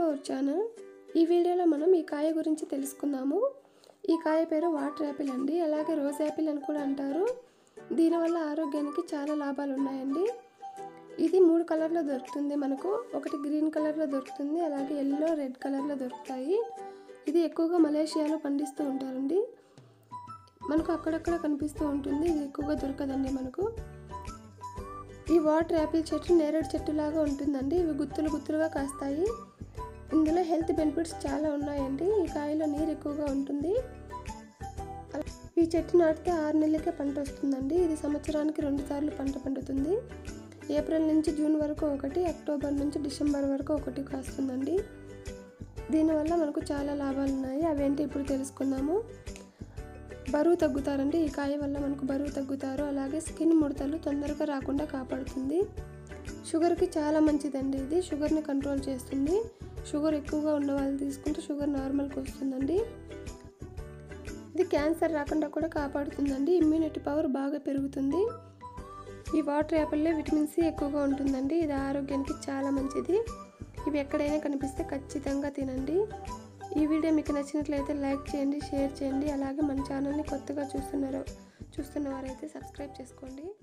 our channel ఈ వీడియోలో మనం ఈ కాయ గురించి తెలుసుకుందాము ఈ కాయ పేరు వాటర్ యాపిల్ అండి అలాగే రోజ్ యాపిల్ అని కూడా అంటారు దీనివల్ల ఆరోగ్యానికి చాలా లాభాలు ఉన్నాయండి ఇది మూడు కలర్లో దొరుకుతుంది మనకు ఒకటి గ్రీన్ కలర్లో దొరుకుతుంది అలాగే ఎల్లో రెడ్ కలర్లో దొరుకుతాయి ఇది ఎక్కువగా మలేషియాలో పండిస్తూ ఉంటారండి మనకు అక్కడక్కడ కనిపిస్తూ ఉంటుంది ఇది ఎక్కువగా దొరకదండి మనకు ఈ వాటర్ యాపిల్ చెట్టు నేరేడు చెట్టు లాగా ఉంటుందండి ఇవి గుత్తులు గుత్తులుగా కాస్తాయి ఇందులో హెల్త్ బెనిఫిట్స్ చాలా ఉన్నాయండి ఈ కాయలో నీరు ఎక్కువగా ఉంటుంది ఈ చెట్టు నాటితే ఆరు నెలలకే పంట వస్తుందండి ఇది సంవత్సరానికి రెండు సార్లు పంట పండుతుంది ఏప్రిల్ నుంచి జూన్ వరకు ఒకటి అక్టోబర్ నుంచి డిసెంబర్ వరకు ఒకటి కాస్తుందండి దీనివల్ల మనకు చాలా లాభాలు ఉన్నాయి అవేంటి ఇప్పుడు తెలుసుకుందాము బరువు తగ్గుతారండి ఈ కాయ వల్ల మనకు బరువు తగ్గుతారు అలాగే స్కిన్ ముడతలు తొందరగా రాకుండా కాపాడుతుంది షుగర్కి చాలా మంచిదండి ఇది షుగర్ని కంట్రోల్ చేస్తుంది షుగర్ ఎక్కువగా ఉన్న వాళ్ళు తీసుకుంటే షుగర్ నార్మల్కి వస్తుందండి ఇది క్యాన్సర్ రాకుండా కూడా కాపాడుతుందండి ఇమ్యూనిటీ పవర్ బాగా పెరుగుతుంది ఈ వాటర్ యాపిల్లో విటమిన్ సి ఎక్కువగా ఉంటుందండి ఇది ఆరోగ్యానికి చాలా మంచిది ఇవి ఎక్కడైనా కనిపిస్తే ఖచ్చితంగా తినండి ఈ వీడియో మీకు నచ్చినట్లయితే లైక్ చేయండి షేర్ చేయండి అలాగే మన ఛానల్ని కొత్తగా చూస్తున్నారు చూస్తున్న వారైతే సబ్స్క్రైబ్ చేసుకోండి